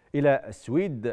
الى السويد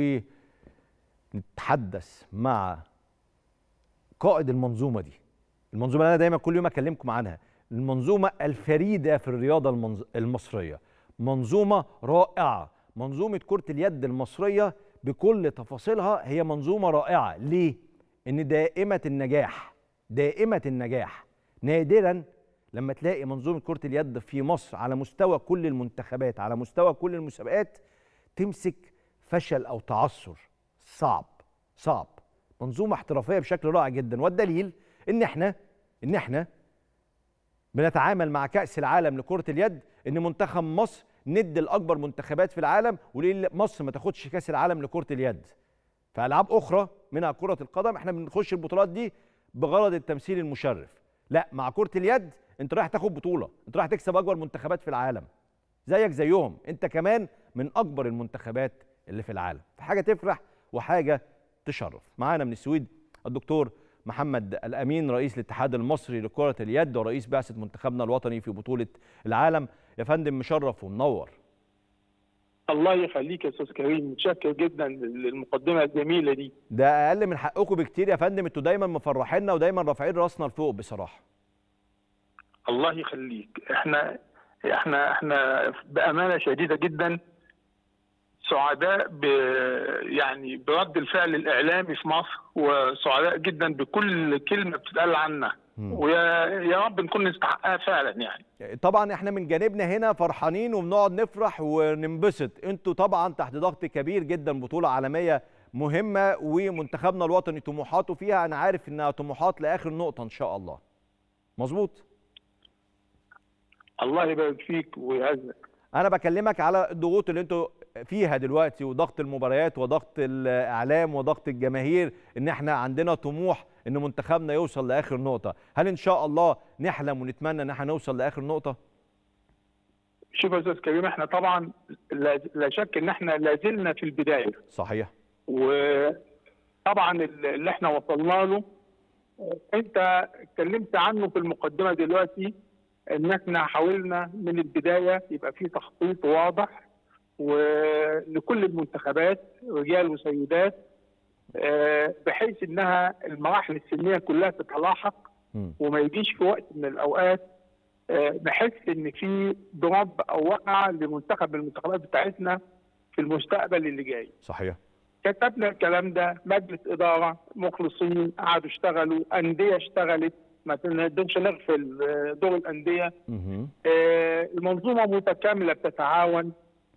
ونتحدث مع قائد المنظومه دي المنظومه اللي انا دايما كل يوم اكلمكم عنها المنظومه الفريده في الرياضه المنظ... المصريه منظومه رائعه منظومه كره اليد المصريه بكل تفاصيلها هي منظومه رائعه ليه ان دائمه النجاح دائمه النجاح نادرا لما تلاقي منظومه كره اليد في مصر على مستوى كل المنتخبات على مستوى كل المسابقات تمسك فشل او تعثر صعب صعب منظومه احترافيه بشكل رائع جدا والدليل ان احنا ان احنا بنتعامل مع كاس العالم لكره اليد ان منتخب مصر ند الاكبر منتخبات في العالم وليه مصر ما تاخدش كاس العالم لكره اليد في العاب اخرى منها كره القدم احنا بنخش البطولات دي بغرض التمثيل المشرف لا مع كره اليد انت رايح تاخد بطوله انت رايح تكسب اكبر منتخبات في العالم زيك زيهم انت كمان من اكبر المنتخبات اللي في العالم حاجه تفرح وحاجه تشرف معانا من السويد الدكتور محمد الامين رئيس الاتحاد المصري لكره اليد ورئيس بعثه منتخبنا الوطني في بطوله العالم يا فندم مشرف ومنور الله يخليك يا استاذ كريم متشكر جدا للمقدمه الجميله دي ده اقل من حقكم بكتير يا فندم انتوا دايما مفرحينا ودايما رافعين راسنا لفوق بصراحه الله يخليك احنا احنا احنا بامانه شديده جدا سعداء ب يعني برد الفعل الاعلامي في مصر وسعداء جدا بكل كلمه بتتقال عنا ويا يا رب نكون نستحقها فعلا يعني طبعا احنا من جانبنا هنا فرحانين وبنقعد نفرح وننبسط انتوا طبعا تحت ضغط كبير جدا بطوله عالميه مهمه ومنتخبنا الوطني طموحاته فيها انا عارف انها طموحات لاخر نقطه ان شاء الله مظبوط الله يبارك فيك ويعزك انا بكلمك على الضغوط اللي انتوا فيها دلوقتي وضغط المباريات وضغط الاعلام وضغط الجماهير ان احنا عندنا طموح ان منتخبنا يوصل لاخر نقطه هل ان شاء الله نحلم ونتمنى ان احنا نوصل لاخر نقطه شوف يا استاذ كريم احنا طبعا لا لا شك ان احنا لا زلنا في البدايه صحيح وطبعا اللي احنا وصلنا له انت اتكلمت عنه في المقدمه دلوقتي ان احنا حاولنا من البدايه يبقى في تخطيط واضح ولكل المنتخبات رجال وسيدات بحيث انها المراحل السنيه كلها تتلاحق وما يجيش في وقت من الاوقات نحس ان في ضرب او وقعه لمنتخب من المنتخبات بتاعتنا في المستقبل اللي جاي. صحيح. كتبنا الكلام ده مجلس اداره مخلصين قعدوا اشتغلوا انديه اشتغلت ما نقدرش نغفل دور الانديه المنظومه متكامله بتتعاون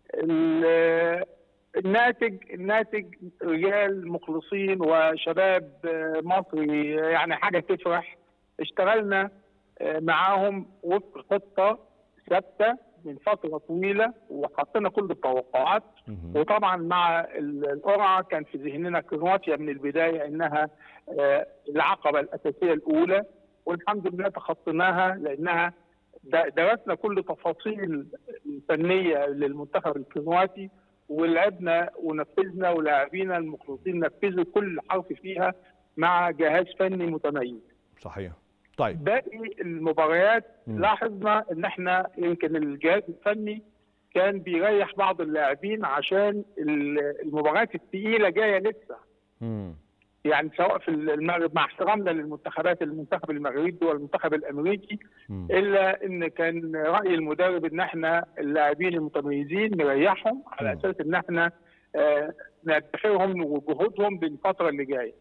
الناتج الناتج رجال مخلصين وشباب مصري يعني حاجه تفرح اشتغلنا معاهم وفق خطه ثابته من فتره طويله وحطينا كل التوقعات وطبعا مع القرعه كان في ذهننا كرواتيا من البدايه انها العقبه الاساسيه الاولى والحمد لله تخطيناها لانها درسنا كل تفاصيل الفنيه للمنتخب الكرواتي ولعبنا ونفذنا ولاعبينا المخلصين نفذوا كل حرف فيها مع جهاز فني متميز. صحيح. طيب باقي المباريات م. لاحظنا ان احنا يمكن الجهاز الفني كان بيريح بعض اللاعبين عشان المباريات الثقيله جايه لسه. م. يعني سواء في المغرب مع احترامنا للمنتخبات المنتخب المغربي والمنتخب الامريكي م. الا ان كان راي المدرب ان احنا اللاعبين المتميزين نريحهم على اساس ان احنا آه ندخرهم وجهودهم بالفتره اللي جايه.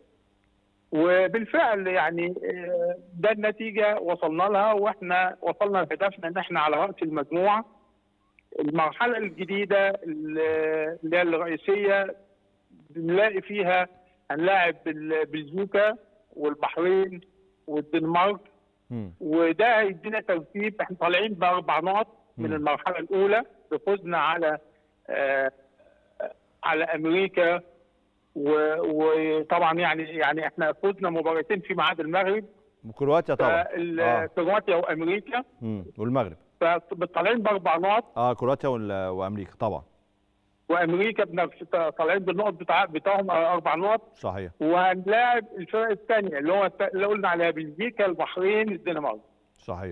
وبالفعل يعني آه ده النتيجه وصلنا لها واحنا وصلنا لهدفنا ان احنا على راس المجموعه. المرحله الجديده اللي هي الرئيسيه بنلاقي فيها هنلاعب بلجيكا والبحرين والدنمارك م. وده هيدينا ترتيب احنا طالعين باربع نقط من المرحله الاولى بفوزنا على آه على امريكا وطبعا يعني يعني احنا فزنا مباراتين في ميعاد المغرب وكرواتيا طبعا آه. كرواتيا وامريكا م. والمغرب فطالعين باربع نقط اه كرواتيا وامريكا طبعا وامريكا طالعين بالنقط بتاع بتاعهم اربع نقط صحيح وهنلاعب الفرق الثانيه اللي هو اللي قلنا عليها بلجيكا البحرين الدنمارك صحيح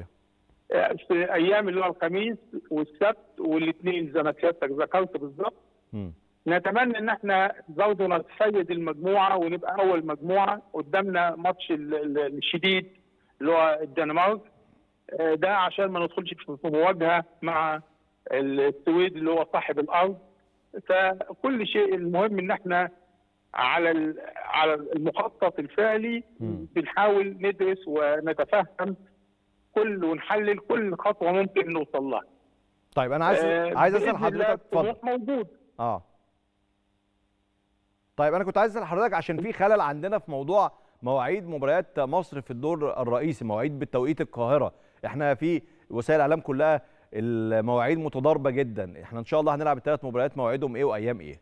في ايام اللي هو الخميس والسبت والاثنين زي ما سيادتك ذكرت بالظبط نتمنى ان احنا برضه نتسيد المجموعه ونبقى اول مجموعه قدامنا ماتش ال- ال- الشديد اللي هو الدنمارك آه، ده عشان ما ندخلش في في مواجهه مع السويد اللي هو صاحب الارض فكل شيء المهم ان احنا على ال- على المخطط الفعلي مم. بنحاول ندرس ونتفهم كل ونحلل كل خطوه ممكن نوصل لها طيب انا عايز آه، عايز اسال بإذن الله حضرتك اتفضل الطموح موجود اه طيب انا كنت عايز اسال حضرتك عشان في خلل عندنا في موضوع مواعيد مباريات مصر في الدور الرئيسي مواعيد بالتوقيت القاهره احنا في وسائل الاعلام كلها المواعيد متضاربه جدا احنا ان شاء الله هنلعب الثلاث مباريات مواعيدهم ايه وايام ايه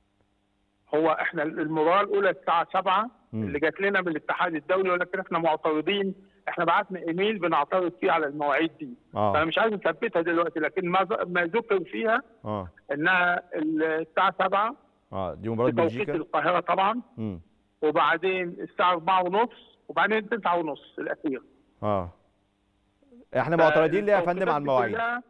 هو احنا المباراه الاولى الساعه 7 مم. اللي جات لنا من الاتحاد الدولي ولكن احنا معترضين احنا بعتنا ايميل بنعترض فيه على المواعيد دي فانا اه مش عايز اثبتها دلوقتي لكن ما ز- ما ذكر فيها اه انها الساعه 7 اه دي مباراه بتوقيت بلجيكا القاهره طبعا امم وبعدين الساعه 4 ونص وبعدين 9 ونص الاخير اه احنا معترضين ليه يا فندم فالتوقيتات على دي المواعيد كلها-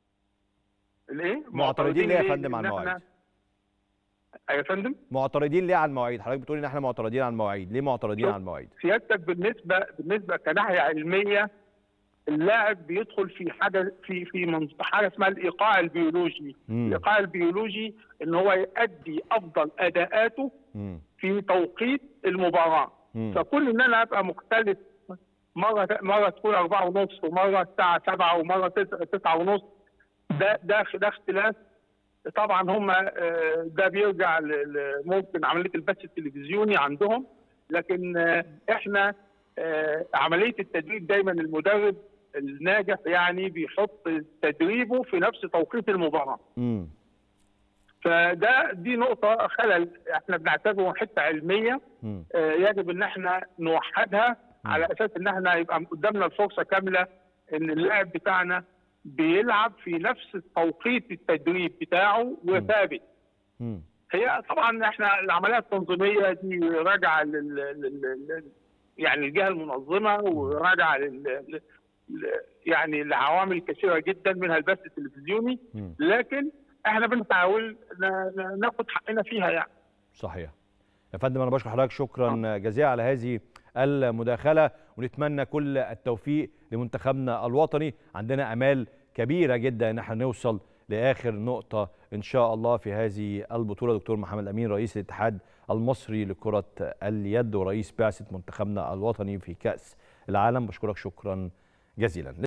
الايه؟ معترضين ليه يا فندم إن على إحنا- المواعيد ايوه يا فندم معترضين ليه على المواعيد حضرتك بتقول ان احنا معترضين على المواعيد ليه معترضين شوف. على المواعيد سيادتك بالنسبه بالنسبه كناحيه علميه اللاعب بيدخل في حاجه في في منظ- حاجه اسمها الايقاع البيولوجي، مم. الايقاع البيولوجي ان هو يؤدي افضل اداءاته امم في توقيت المباراه، مم. فكل ان انا ابقى مختلف مره مره تكون أربعة ونص ومره الساعه 7 ومره 9 ونص ده ده ده اختلاف طبعا هم آه، ده بيرجع ل- ل- ممكن عمليه البث التلفزيوني عندهم لكن آه، احنا آه، عمليه التدريب دايما المدرب الناجح يعني بيحط تدريبه في نفس توقيت المباراه امم فده دي نقطه خلل احنا بنعتبره حته علميه امم آه، يجب ان احنا نوحدها على اساس ان احنا يبقى قدامنا الفرصه كامله ان اللاعب بتاعنا بيلعب في نفس توقيت التدريب بتاعه وثابت امم هي طبعا احنا العمليه التنظيميه دي راجعه لل... لل... لل... يعني الجهه المنظمه وراجعه لل... لل- يعني لعوامل كثيره جدا منها البث التلفزيوني مم. لكن احنا بنحاول ن- ن- ناخد حقنا فيها يعني صحيح يا فندم انا بشكر حضرتك شكرا جزيلا على هذه المداخله ونتمنى كل التوفيق لمنتخبنا الوطني عندنا امال كبيره جدا ان احنا نوصل لاخر نقطه ان شاء الله في هذه البطوله دكتور محمد امين رئيس الاتحاد المصري لكره اليد ورئيس بعثه منتخبنا الوطني في كاس العالم بشكرك شكرا جزيلا